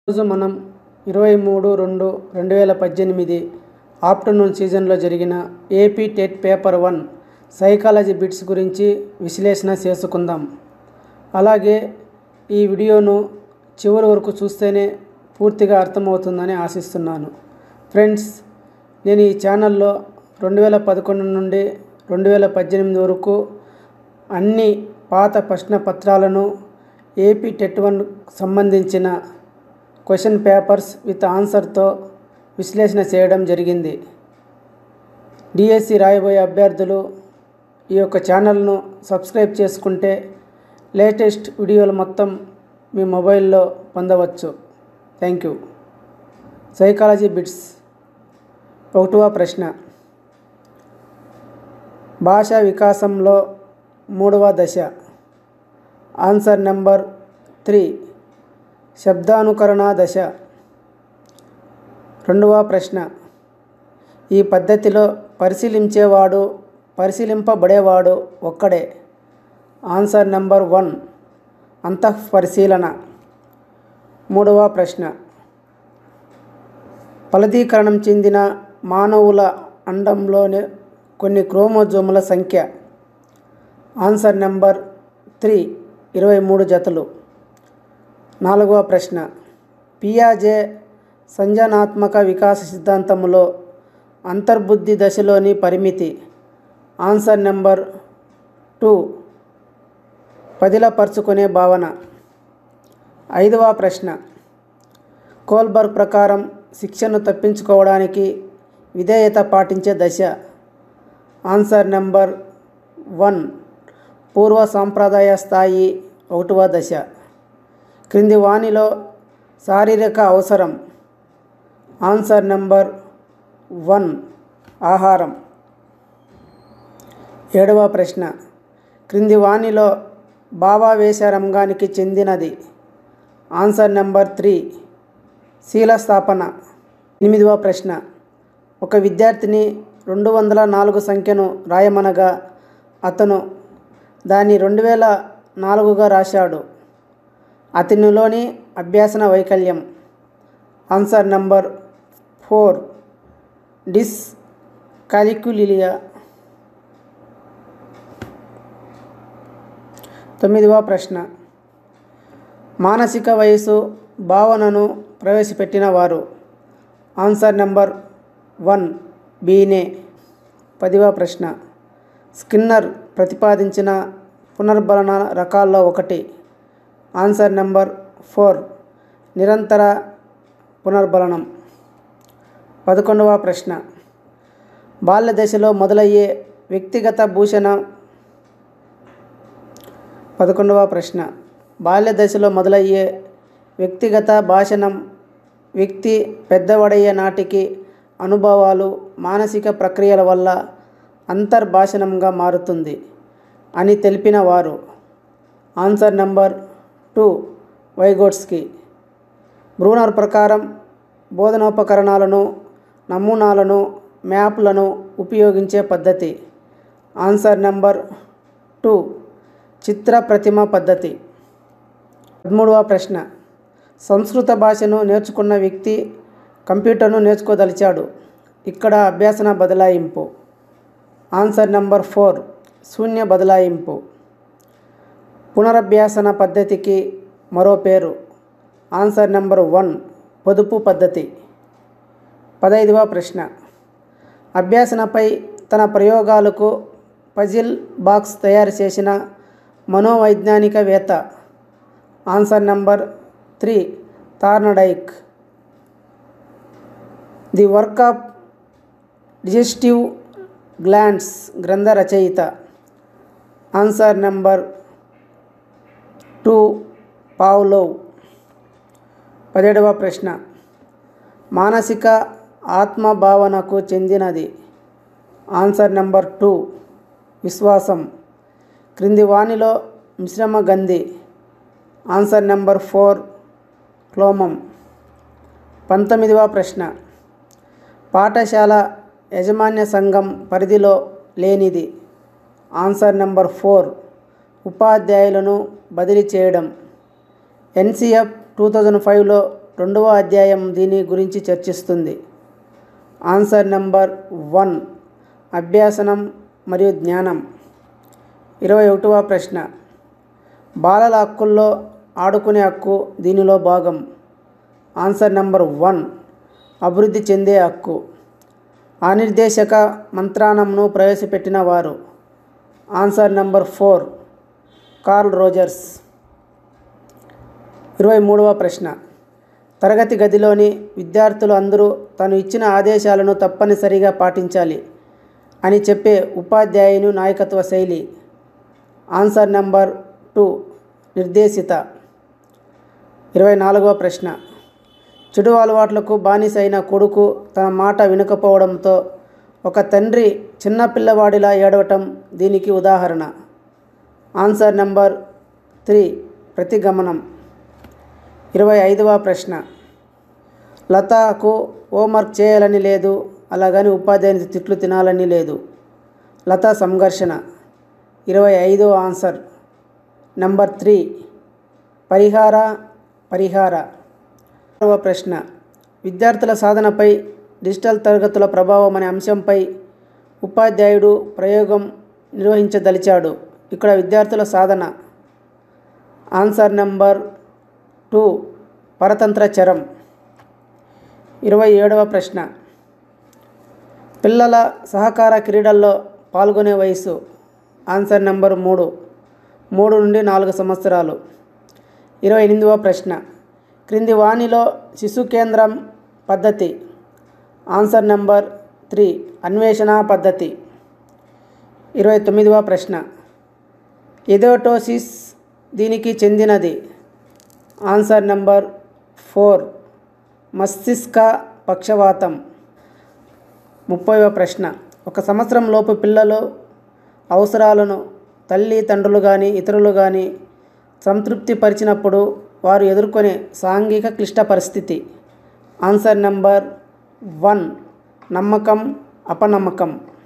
ఈరోజు మనం ఇరవై మూడు రెండు రెండు వేల పద్దెనిమిది ఆఫ్టర్నూన్ సీజన్లో జరిగిన AP TET paper one psychology bits గురించి విశ్లేషణ చేసుకుందాం అలాగే ఈ వీడియోను చివరి వరకు చూస్తేనే పూర్తిగా అర్థమవుతుందని ఆశిస్తున్నాను ఫ్రెండ్స్ నేను ఈ ఛానల్లో రెండు వేల పదకొండు నుండి రెండు వేల పద్దెనిమిది వరకు అన్ని పాత ప్రశ్న పత్రాలను ఏపీ టెట్ వన్ సంబంధించిన క్వశ్చన్ పేపర్స్ విత్ ఆన్సర్తో విశ్లేషణ చేయడం జరిగింది డిఎస్సి రాయబోయే అభ్యర్థులు ఈ యొక్క ఛానల్ను సబ్స్క్రైబ్ చేసుకుంటే లేటెస్ట్ వీడియోలు మొత్తం మీ మొబైల్లో పొందవచ్చు థ్యాంక్ యూ సైకాలజీ బిట్స్ ఒకటవ ప్రశ్న భాషా వికాసంలో మూడవ దశ ఆన్సర్ నెంబర్ త్రీ శబ్దానుకరణ దశ రెండవ ప్రశ్న ఈ పద్ధతిలో పరిశీలించేవాడు పరిశీలింపబడేవాడు ఒక్కడే ఆన్సర్ నెంబర్ వన్ అంతఃపరిశీలన మూడవ ప్రశ్న ఫలదీకరణం చెందిన మానవుల అండంలోని కొన్ని క్రోమోజోముల సంఖ్య ఆన్సర్ నెంబర్ త్రీ ఇరవై మూడు జతలు నాలుగవ ప్రశ్న పియాజే సంజనాత్మక వికాస సిద్ధాంతములో అంతర్బుద్ధి దశలోని పరిమితి ఆన్సర్ నెంబర్ టూ పదిలపరుచుకునే భావన ఐదవ ప్రశ్న కోల్బర్గ్ ప్రకారం శిక్షను తప్పించుకోవడానికి విధేయత పాటించే దశ ఆన్సర్ నెంబర్ వన్ పూర్వ సాంప్రదాయ స్థాయి ఒకటవ దశ క్రింది వాణిలో శారీరక అవసరం ఆన్సర్ నెంబర్ వన్ ఆహారం ఏడవ ప్రశ్న క్రింది వాణిలో భావావేశ రంగానికి చెందినది ఆన్సర్ నెంబర్ త్రీ శీలస్థాపన ఎనిమిదవ ప్రశ్న ఒక విద్యార్థిని రెండు వందల నాలుగు సంఖ్యను రాయమనగా అతను దాన్ని రెండు వేల నాలుగుగా రాశాడు అతనిలోని అభ్యాసన వైకల్యం answer number four dyscalculia తొమ్మిదవ ప్రశ్న మానసిక వయసు భావనను ప్రవేశపెట్టిన వారు ఆన్సర్ నెంబర్ వన్ బీనే పదివ ప్రశ్న స్కిన్నర్ ప్రతిపాదించిన పునర్బలన రకాల్లో ఒకటి ఆన్సర్ నెంబర్ ఫోర్ నిరంతర పునర్బలనం పదకొండవ ప్రశ్న బాల్య దశలో మొదలయ్యే వ్యక్తిగత భూషణ పదకొండవ ప్రశ్న బాల్య దశలో మొదలయ్యే వ్యక్తిగత భాషణం వ్యక్తి పెద్దవడయ్యే నాటికి అనుభవాలు మానసిక ప్రక్రియల వల్ల అంతర్భాషణంగా మారుతుంది అని తెలిపిన వారు answer number two Vygotsky Bruner ప్రకారం బోధనోపకరణాలను నమూనాలను మ్యాప్లను ఉపయోగించే పద్ధతి ఆన్సర్ నెంబర్ టూ చిత్ర ప్రతిమ పద్ధతి పదమూడవ ప్రశ్న సంస్కృత భాషను నేర్చుకున్న వ్యక్తి కంప్యూటర్ను నేర్చుకోదలిచాడు ఇక్కడ అభ్యాసన బదలాయింపు ఆన్సర్ నెంబర్ ఫోర్ శూన్య బదలాయింపు పునరభ్యాసన పద్ధతికి మరో పేరు ఆన్సర్ నెంబర్ వన్ పొదుపు పద్ధతి పదైదవ ప్రశ్న అభ్యాసనపై తన ప్రయోగాలకు పజిల్ బాక్స్ తయారు చేసిన మనోవైజ్ఞానికవేత్త answer number three Thorndike the work of digestive glands గ్రంథ రచయిత ఆన్సర్ నెంబర్ టూ పావ్లోవ్ పదిహేడవ ప్రశ్న మానసిక ఆత్మభావనకు చెందినది ఆన్సర్ నెంబర్ టూ విశ్వాసం క్రింది వాణిలో మిశ్రమ గంధి ఆన్సర్ నెంబర్ ఫోర్ క్లోమం పంతొమ్మిదవ ప్రశ్న పాఠశాల యాజమాన్య సంఘం పరిధిలో లేనిది ఆన్సర్ నెంబర్ ఫోర్ ఉపాధ్యాయులను బదిలీ చేయడం ఎన్సిఎఫ్ టూ థౌజండ్ ఫైవ్లో రెండవ అధ్యాయం దీని గురించి చర్చిస్తుంది ఆన్సర్ నెంబర్ వన్ అభ్యాసనం మరియు జ్ఞానం ఇరవై ఒకటవ ప్రశ్న బాలల హక్కుల్లో ఆడుకునే హక్కు దీనిలో భాగం ఆన్సర్ నెంబర్ వన్ అభివృద్ధి చెందే హక్కు అనిర్దేశక మంత్రానంను ప్రవేశపెట్టిన వారు answer number four Carl Rogers ఇరవై మూడవ ప్రశ్న తరగతి గదిలోని విద్యార్థులు అందరూ తను ఇచ్చిన ఆదేశాలను తప్పనిసరిగా పాటించాలి అని చెప్పే ఉపాధ్యాయుని నాయకత్వ శైలి ఆన్సర్ నెంబర్ టూ నిర్దేశిత ఇరవై నాలుగవ ప్రశ్న చెడు అలవాట్లకు బానిస అయిన కొడుకు తన మాట వినకపోవడంతో ఒక తండ్రి చిన్న పిల్లవాడిలా ఏడవటం దీనికి ఉదాహరణ ఆన్సర్ నెంబర్ త్రీ ప్రతిగమనం ఇరవై ఐదవ ప్రశ్న లతకు హోంవర్క్ చేయాలని లేదు అలాగని ఉపాధ్యాయుని తిట్లు తినాలని లేదు లత సంఘర్షణ ఇరవై ఐదో ఆన్సర్ నెంబర్ త్రీ పరిహార పరిహార ఆరవ ప్రశ్న విద్యార్థుల సాధనపై డిజిటల్ తరగతుల ప్రభావం అనే అంశంపై ఉపాధ్యాయుడు ప్రయోగం నిర్వహించదలిచాడు ఇక్కడ విద్యార్థుల సాధన ఆన్సర్ నెంబర్ టూ పరతంత్ర చరం ఇరవై ఏడవ ప్రశ్న పిల్లల సహకార క్రీడల్లో పాల్గొనే వయసు ఆన్సర్ నెంబర్ మూడు మూడు నుండి నాలుగు సంవత్సరాలు ఇరవై ఎనిమిదవ ప్రశ్న క్రింది వాణిలో శిశు కేంద్రం పద్ధతి ఆన్సర్ నెంబర్ త్రీ అన్వేషణ పద్ధతి ఇరవై తొమ్మిదవ ప్రశ్న ఎదోటోసిస్ దీనికి చెందినది ఆన్సర్ నెంబర్ ఫోర్ మస్తిష్క పక్షవాతం ముప్పైవ ప్రశ్న ఒక సంవత్సరం లోపు పిల్లలు అవసరాలను తల్లి తండ్రులు కానీ ఇతరులు కానీ సంతృప్తిపరిచినప్పుడు వారు ఎదుర్కొనే సాంఘిక క్లిష్ట పరిస్థితి ఆన్సర్ నెంబర్ వన్ నమ్మకం అపనమ్మకం